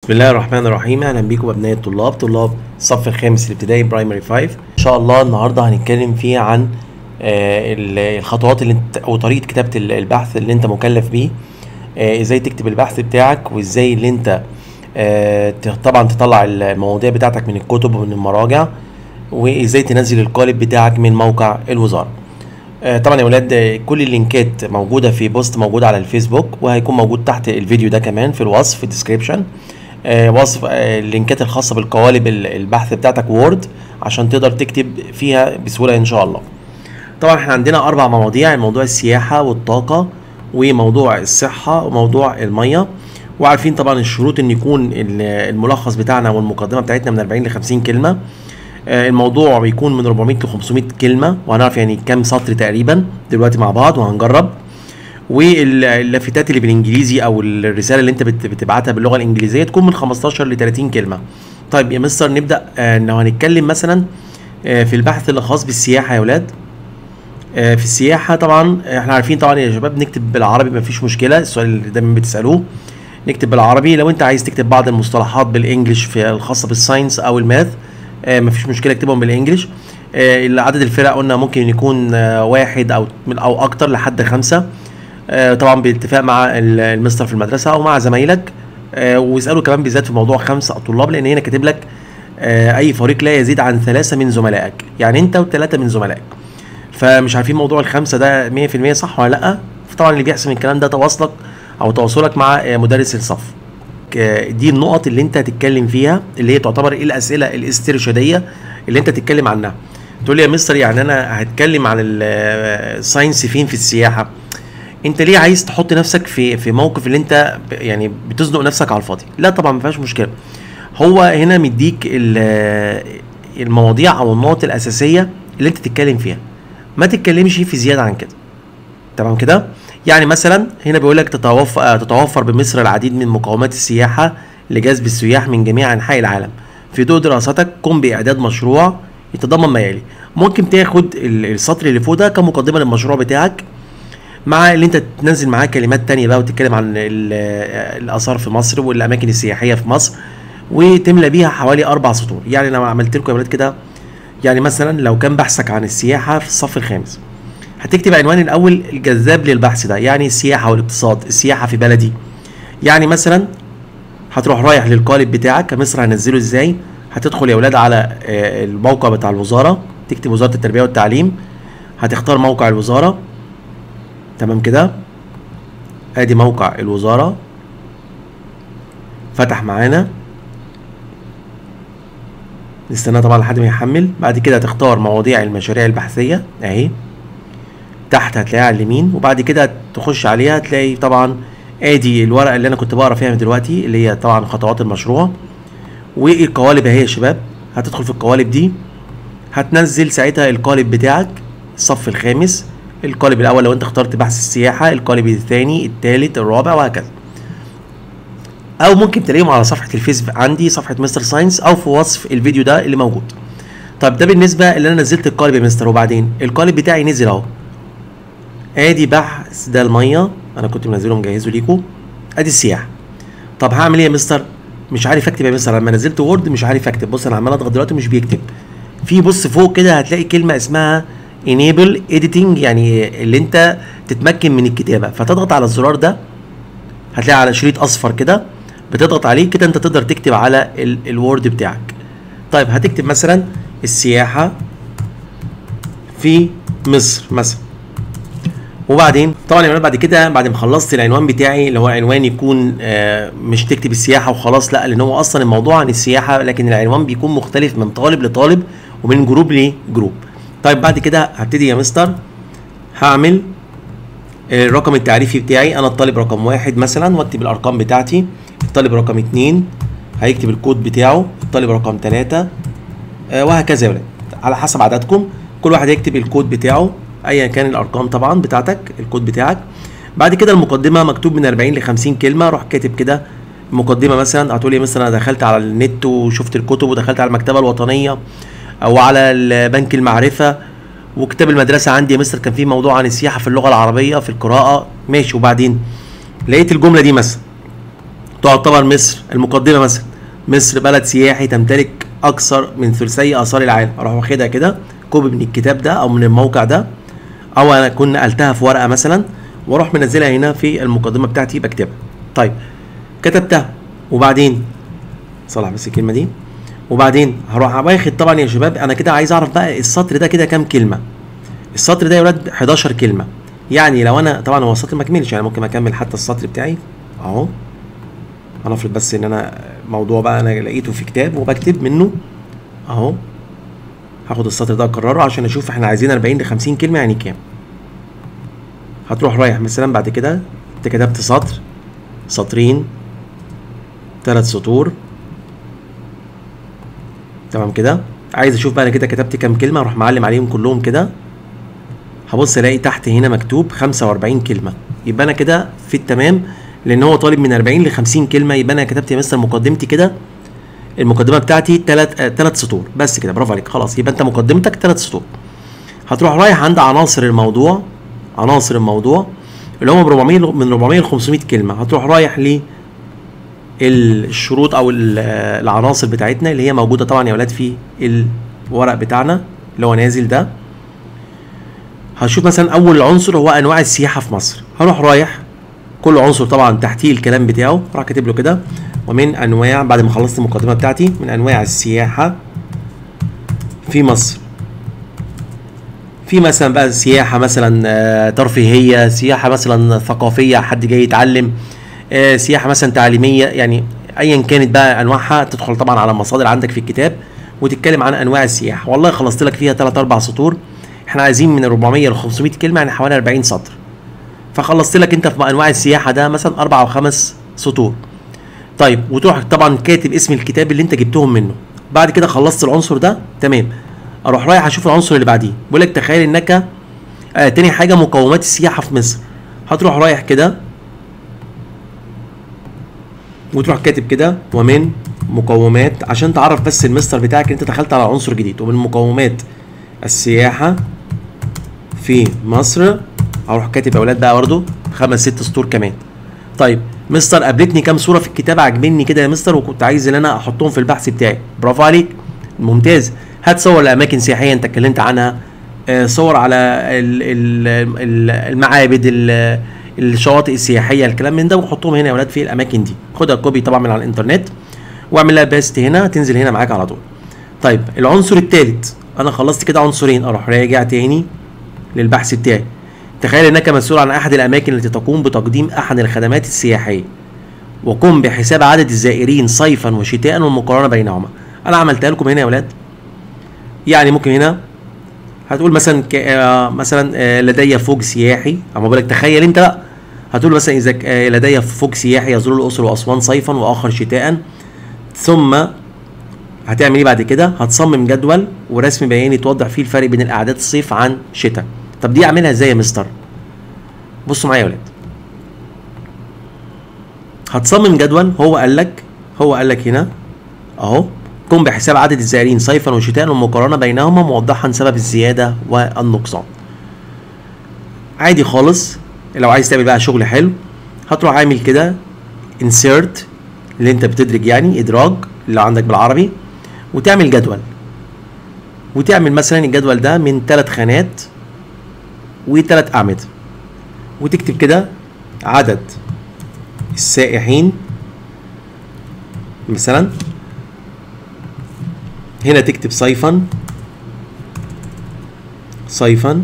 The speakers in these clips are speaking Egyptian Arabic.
بسم الله الرحمن الرحيم اهلا بيكم ابناء الطلاب طلاب الصف الخامس الابتدائي برايمري 5 ان شاء الله النهارده هنتكلم فيه عن آه، ال- الخطوات اللي انت او طريقه كتابه ال- البحث اللي انت مكلف بيه آه، ازاي تكتب البحث بتاعك وازاي اللي انت آه، ت- طبعا تطلع ال- المواضيع بتاعتك من الكتب ومن المراجع وازاي تنزل القالب بتاعك من موقع الوزاره آه، طبعا يا ولاد آه، كل اللينكات موجوده في بوست موجود على الفيسبوك وهيكون موجود تحت الفيديو ده كمان في الوصف في الديسكريبشن آه، وصف آه، اللينكات الخاصه بالقوالب ال- البحث بتاعتك وورد عشان تقدر تكتب فيها بسهوله ان شاء الله طبعا احنا عندنا اربع مواضيع موضوع السياحه والطاقه وموضوع الصحه وموضوع الميه وعارفين طبعا الشروط ان يكون ال- الملخص بتاعنا والمقدمه بتاعتنا من 40 ل 50 كلمه آه، الموضوع بيكون من 400 ل 500 كلمه وهنعرف يعني كام سطر تقريبا دلوقتي مع بعض وهنجرب واللافتات اللي بالانجليزي او الرساله اللي انت بت- بتبعتها باللغه الانجليزيه تكون من 15 ل 30 كلمه طيب يا مستر نبدا آه، لو هنتكلم مثلا آه، في البحث اللي خاص بالسياحه يا ولاد آه، في السياحه طبعا احنا عارفين طبعا يا شباب نكتب بالعربي مفيش مشكله السؤال اللي دايما بتسالوه نكتب بالعربي لو انت عايز تكتب بعض المصطلحات بالانجلش في الخاصه بالساينس او الماث آه، مفيش مشكله اكتبهم بالانجلش آه، عدد الفرق قلنا ممكن يكون آه، واحد او او اكتر لحد خمسه آه، طبعا باتفاق مع ال- المستر في المدرسه او مع زمايلك آه، واسالوا كمان بالذات في موضوع خمسه طلاب لان هنا كاتب لك آه، اي فريق لا يزيد عن ثلاثه من زملائك يعني انت وثلاثه من زملائك فمش عارفين موضوع الخمسه ده 100% صح ولا لا فطبعا اللي بيحسم الكلام ده تواصلك او تواصلك مع آه، مدرس الصف ك- دي النقط اللي انت هتتكلم فيها اللي هي تعتبر ايه الاسئله الاسترشاديه اللي انت تتكلم عنها تقول لي يا مستر يعني انا هتكلم عن ال- آه، الساينس فين في السياحه انت ليه عايز تحط نفسك في في موقف اللي انت ب- يعني بتزنق نفسك على الفاضي لا طبعا ما فيهاش مشكله هو هنا مديك ال- المواضيع او النقط الاساسيه اللي انت تتكلم فيها ما تتكلمش في زياده عن كده تمام كده يعني مثلا هنا بيقول لك تتوفر تتوفر بمصر العديد من مقومات السياحه لجذب السياح من جميع انحاء العالم في ضوء دراستك قم باعداد مشروع يتضمن ما يلي ممكن تاخد ال- السطر اللي فوق ده كمقدمه للمشروع بتاعك مع اللي انت تنزل معاه كلمات تانية بقى وتتكلم عن ال- الاثار في مصر والاماكن السياحيه في مصر وتملى بيها حوالي اربع سطور يعني انا عملت لكم يا ولاد كده يعني مثلا لو كان بحثك عن السياحه في الصف الخامس هتكتب عنوان الاول الجذاب للبحث ده يعني السياحه والاقتصاد السياحه في بلدي يعني مثلا هتروح رايح للقالب بتاعك مصر هنزله ازاي هتدخل يا ولاد على آه، الموقع بتاع الوزاره تكتب وزاره التربيه والتعليم هتختار موقع الوزاره تمام كده ادي موقع الوزاره فتح معانا نستنى طبعا لحد ما يحمل بعد كده هتختار مواضيع المشاريع البحثيه اهي تحت هتلاقيها على اليمين وبعد كده تخش عليها هتلاقي طبعا ادي الورقه اللي انا كنت بقرا فيها من دلوقتي اللي هي طبعا خطوات المشروع والقوالب اهي يا شباب هتدخل في القوالب دي هتنزل ساعتها القالب بتاعك الصف الخامس القالب الاول لو انت اخترت بحث السياحه القالب الثاني الثالث الرابع وهكذا او ممكن تلاقيهم على صفحه الفيس عندي صفحه مستر ساينس او في وصف الفيديو ده اللي موجود طب ده بالنسبه اللي انا نزلت القالب يا مستر وبعدين القالب بتاعي نزل اهو ادي بحث ده الميه انا كنت منزله مجهزه ليكم ادي السياحه طب هعمل ايه يا مستر مش عارف اكتب يا مستر لما نزلت وورد مش عارف اكتب بص انا عمال اضغط دلوقتي مش بيكتب في بص فوق كده هتلاقي كلمه اسمها enable editing يعني اللي انت تتمكن من الكتابه فتضغط على الزرار ده هتلاقي على شريط اصفر كده بتضغط عليه كده انت تقدر تكتب على ال- الوورد بتاعك طيب هتكتب مثلا السياحه في مصر مثلا وبعدين طبعا يا ولاد بعد كده بعد ما خلصت العنوان بتاعي اللي هو عنوان يكون آه، مش تكتب السياحه وخلاص لا لان هو اصلا الموضوع عن السياحه لكن العنوان بيكون مختلف من طالب لطالب ومن جروب لجروب طيب بعد كده هبتدي يا مستر هعمل الرقم التعريفي بتاعي انا الطالب رقم واحد مثلا واكتب الارقام بتاعتي الطالب رقم اتنين هيكتب الكود بتاعه الطالب رقم تلاتة آه، وهكذا يا ولاد على حسب عددكم كل واحد هيكتب الكود بتاعه ايا كان الارقام طبعا بتاعتك الكود بتاعك بعد كده المقدمه مكتوب من 40 ل 50 كلمه روح كاتب كده مقدمه مثلا هتقول لي مثلا انا دخلت على النت وشفت الكتب ودخلت على المكتبه الوطنيه او على ال- بنك المعرفه وكتاب المدرسه عندي يا مستر كان فيه موضوع عن السياحه في اللغه العربيه في القراءه ماشي وبعدين لقيت الجمله دي مثلا تعتبر مصر المقدمه مثلا مصر بلد سياحي تمتلك اكثر من ثلثي اثار العالم اروح واخدها كده كوبي من الكتاب ده او من الموقع ده او انا كنت نقلتها في ورقه مثلا واروح منزلها هنا في المقدمه بتاعتي بكتبها طيب كتبتها وبعدين صلح بس الكلمه دي وبعدين هروح واخد طبعا يا شباب انا كده عايز اعرف بقى السطر ده كده كام كلمه السطر ده يا ولاد 11 كلمه يعني لو انا طبعا هو السطر ما كملش يعني ممكن اكمل حتى السطر بتاعي اهو هنفرض بس ان انا موضوع بقى انا لقيته في كتاب وبكتب منه اهو هاخد السطر ده اكرره عشان اشوف احنا عايزين 40 ل 50 كلمه يعني كام هتروح رايح مثلا بعد كده انت كتبت سطر سطرين ثلاث سطور تمام كده عايز اشوف بقى انا كده كتبت كام كلمه اروح معلم عليهم كلهم كده هبص الاقي تحت هنا مكتوب 45 كلمه يبقى انا كده في التمام لان هو طالب من 40 ل 50 كلمه يبقى انا كتبت يا مستر مقدمتي كده المقدمه بتاعتي ثلاث ثلاث سطور بس كده برافو عليك خلاص يبقى انت مقدمتك ثلاث سطور هتروح رايح عند عناصر الموضوع عناصر الموضوع اللي هم من 400 من 400 ل 500 كلمه هتروح رايح ل الشروط او ال- العناصر بتاعتنا اللي هي موجوده طبعا يا ولاد في الورق بتاعنا اللي هو نازل ده هشوف مثلا اول عنصر هو انواع السياحه في مصر هروح رايح كل عنصر طبعا تحتيه الكلام بتاعه راح كاتب له كده ومن انواع بعد ما خلصت المقدمه بتاعتي من انواع السياحه في مصر في مثلا بقى سياحه مثلا آه، ترفيهيه سياحه مثلا ثقافيه حد جاي يتعلم آه، سياحه مثلا تعليميه يعني ايا كانت بقى انواعها تدخل طبعا على المصادر عندك في الكتاب وتتكلم عن انواع السياحه والله خلصت لك فيها 3 4 سطور احنا عايزين من 400 ل 500 كلمه يعني حوالي 40 سطر فخلصت لك انت في انواع السياحه ده مثلا اربع او خمس سطور طيب وتروح طبعا كاتب اسم الكتاب اللي انت جبتهم منه بعد كده خلصت العنصر ده تمام اروح رايح اشوف العنصر اللي بعديه بيقول لك تخيل انك آه تاني حاجه مقومات السياحه في مصر هتروح رايح كده وتروح كاتب كده ومن مقومات عشان تعرف بس المستر بتاعك ان انت دخلت على عنصر جديد ومن مقومات السياحه في مصر هروح كاتب يا اولاد بقى برضه خمس ست سطور كمان طيب مستر قابلتني كام صوره في الكتاب عاجبني كده يا مستر وكنت عايز ان انا احطهم في البحث بتاعي برافو عليك ممتاز هات صور لاماكن سياحيه انت اتكلمت عنها آه، صور على ال- ال- ال- المعابد ال- الشواطئ السياحيه الكلام من ده وحطهم هنا يا اولاد في الاماكن دي خدها كوبي طبعا من على الانترنت واعمل لها بيست هنا تنزل هنا معاك على طول طيب العنصر الثالث انا خلصت كده عنصرين اروح راجع تاني للبحث بتاعي تخيل انك مسؤول عن احد الاماكن التي تقوم بتقديم احد الخدمات السياحيه وقم بحساب عدد الزائرين صيفا وشتاء والمقارنه بينهما انا عملتها لكم هنا يا ولاد يعني ممكن هنا هتقول مثلا ك... آه، مثلا آه، لدي فوج سياحي اما بقول لك تخيل انت بقى هتقول مثلا اذا ك- آه، لدي فوج سياحي يزور الاقصر واسوان صيفا واخر شتاء ثم هتعمل ايه بعد كده هتصمم جدول ورسم بياني توضح فيه الفرق بين الاعداد الصيف عن شتاء طب دي اعملها ازاي يا مستر بصوا معايا يا ولاد هتصمم جدول هو قال لك هو قال لك هنا اهو قم بحساب عدد الزائرين صيفا وشتاء والمقارنه بينهما موضحا سبب الزياده والنقصان عادي خالص لو عايز تعمل بقى شغل حلو هتروح عامل كده insert اللي انت بتدرج يعني ادراج اللي عندك بالعربي وتعمل جدول وتعمل مثلا الجدول ده من ثلاث خانات وثلاث اعمده وتكتب كده عدد السائحين مثلا هنا تكتب صيفا صيفا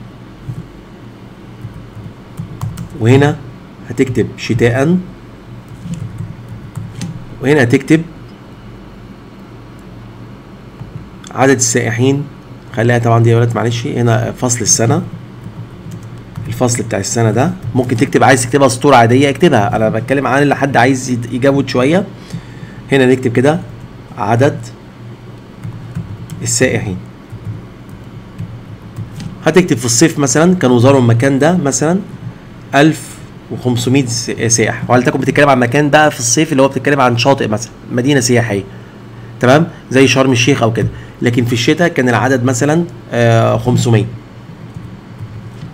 وهنا هتكتب شتاء وهنا هتكتب عدد السائحين خليها طبعا دي يا ولاد معلش هنا فصل السنة الفصل بتاع السنة ده ممكن تكتب عايز تكتبها سطور عادية اكتبها انا بتكلم عن اللي حد عايز يد- يجود شوية هنا نكتب كده عدد السائحين هتكتب في الصيف مثلا كانوا زاروا المكان ده مثلا 1500 س- سائح ولتكن بتتكلم عن مكان بقى في الصيف اللي هو بتتكلم عن شاطئ مثلا مدينه سياحيه تمام زي شرم الشيخ او كده لكن في الشتاء كان العدد مثلا آه 500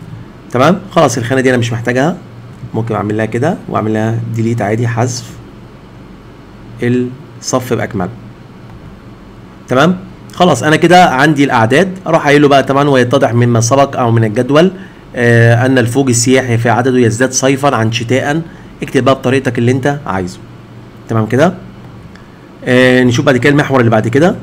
تمام خلاص الخانه دي انا مش محتاجها ممكن اعمل لها كده واعمل لها ديليت عادي حذف الصف باكمله تمام خلاص انا كده عندي الاعداد اروح قايل له بقى طبعا ويتضح مما سبق او من الجدول آه ان الفوج السياحي في عدده يزداد صيفا عن شتاء اكتب بقى بطريقتك اللي انت عايزه تمام كده آه نشوف بعد كده المحور اللي بعد كده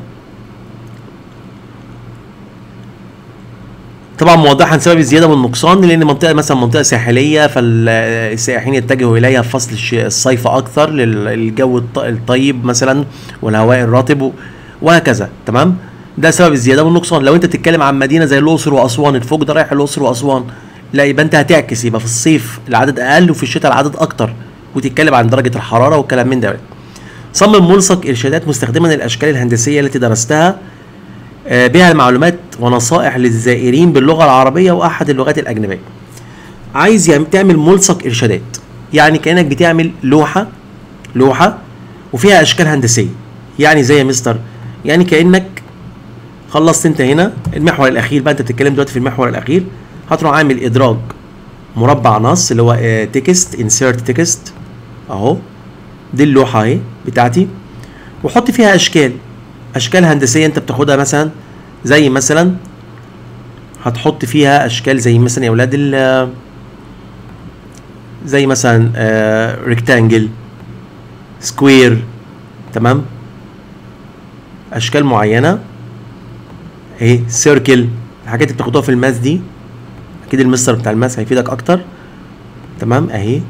طبعا موضحا سبب الزياده والنقصان لان منطقه مثلا منطقه ساحليه فالسائحين يتجهوا اليها في فصل الش- الصيف اكثر للجو الط- الطيب مثلا والهواء الرطب وهكذا تمام ده سبب الزياده والنقصان لو انت بتتكلم عن مدينه زي الاقصر واسوان الفوق ده رايح الاقصر واسوان لا يبقى انت هتعكس يبقى في الصيف العدد اقل وفي الشتاء العدد اكتر وتتكلم عن درجه الحراره والكلام من ده صمم ملصق ارشادات مستخدما الاشكال الهندسيه التي درستها آه، بها المعلومات ونصائح للزائرين باللغه العربيه واحد اللغات الاجنبيه عايز يعم- تعمل ملصق ارشادات يعني كانك بتعمل لوحه لوحه وفيها اشكال هندسيه يعني زي يا مستر يعني كانك خلصت انت هنا المحور الاخير بقى انت بتتكلم دلوقتي في المحور الاخير هتروح عامل ادراج مربع نص اللي هو تكست انسيرت تكست اهو دي اللوحه اهي بتاعتي وحط فيها اشكال اشكال هندسيه انت بتاخدها مثلا زي مثلا هتحط فيها اشكال زي مثلا يا اولاد ال- زي مثلا ريكتانجل سكوير تمام اشكال معينه اهي سيركل الحاجات اللي بتاخدوها في الماس دي اكيد المستر بتاع الماس هيفيدك اكتر تمام اهي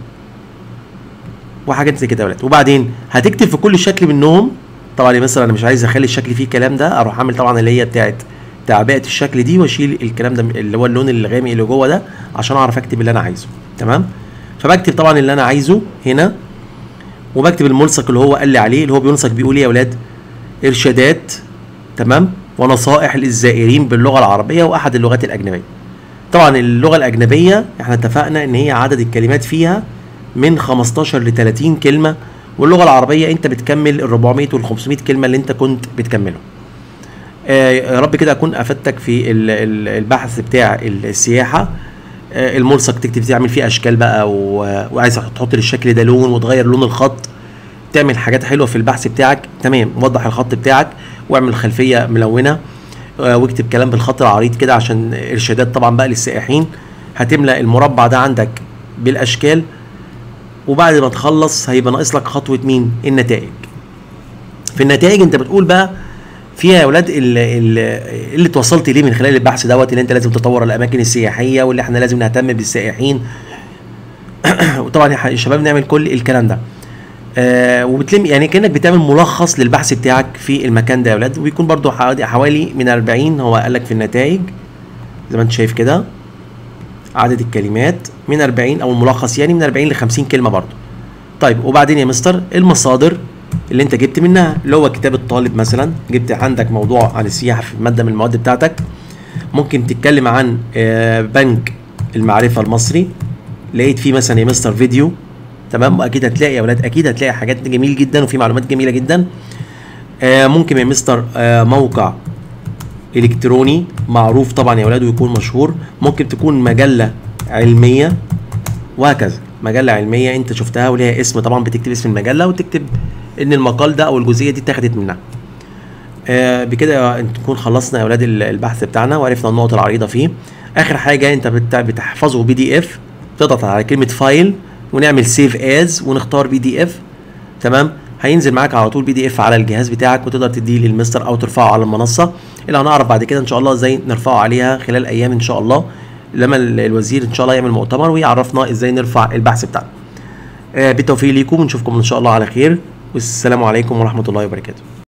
وحاجات زي كده يا ولاد وبعدين هتكتب في كل شكل منهم طبعا يا مستر انا مش عايز اخلي الشكل فيه الكلام ده اروح اعمل طبعا اللي هي بتاعت تعبئه الشكل دي واشيل الكلام ده اللي هو اللون الغامق اللي جوه ده عشان اعرف اكتب اللي انا عايزه تمام فبكتب طبعا اللي انا عايزه هنا وبكتب الملصق اللي هو قال لي عليه اللي هو بينصق بيقول ايه يا اولاد ارشادات تمام ونصائح للزائرين باللغه العربيه واحد اللغات الاجنبيه طبعا اللغه الاجنبيه احنا اتفقنا ان هي عدد الكلمات فيها من 15 ل 30 كلمه واللغه العربيه انت بتكمل ال 400 وال 500 كلمه اللي انت كنت بتكملهم آه يا رب كده اكون افدتك في ال- ال- البحث بتاع السياحه آه الملصق تكتب تعمل فيه اشكال بقى و- وعايز تحط للشكل ده لون وتغير لون الخط تعمل حاجات حلوه في البحث بتاعك تمام وضح الخط بتاعك واعمل خلفيه ملونه آه، واكتب كلام بالخط العريض كده عشان ارشادات طبعا بقى للسائحين هتملى المربع ده عندك بالاشكال وبعد ما تخلص هيبقى ناقص لك خطوه مين النتائج في النتائج انت بتقول بقى فيها يا اولاد ال- ال- اللي توصلت ليه من خلال البحث دوت اللي انت لازم تطور الاماكن السياحيه واللي احنا لازم نهتم بالسائحين وطبعا يا الشباب نعمل كل الكلام ده آه وبتلم يعني كانك بتعمل ملخص للبحث بتاعك في المكان ده يا اولاد وبيكون برضو حوالي حوالي من 40 هو قال لك في النتائج زي ما انت شايف كده عدد الكلمات من 40 او الملخص يعني من 40 ل 50 كلمه برضو طيب وبعدين يا مستر المصادر اللي انت جبت منها اللي هو كتاب الطالب مثلا جبت عندك موضوع عن السياحه في ماده من المواد بتاعتك ممكن تتكلم عن آه، بنك المعرفه المصري لقيت فيه مثلا يا مستر فيديو تمام واكيد هتلاقي يا اولاد اكيد هتلاقي حاجات جميل جدا وفي معلومات جميله جدا آه، ممكن يا مستر آه، موقع الكتروني معروف طبعا يا اولاد ويكون مشهور ممكن تكون مجله علميه وهكذا مجله علميه انت شفتها وليها اسم طبعا بتكتب اسم المجله وتكتب ان المقال ده او الجزئيه دي اتاخدت منها آه بكده انت نكون خلصنا يا اولاد ال- البحث بتاعنا وعرفنا النقط العريضه فيه اخر حاجه انت بت- بتحفظه بي دي اف تضغط على كلمه فايل ونعمل سيف از ونختار بي دي اف تمام هينزل معاك على طول بي دي اف على الجهاز بتاعك وتقدر تديه للمستر او ترفعه على المنصه اللي هنعرف بعد كده ان شاء الله ازاي نرفعه عليها خلال ايام ان شاء الله لما ال- الوزير ان شاء الله يعمل مؤتمر ويعرفنا ازاي نرفع البحث بتاعنا آه بالتوفيق ليكم ونشوفكم ان شاء الله على خير والسلام عليكم ورحمه الله وبركاته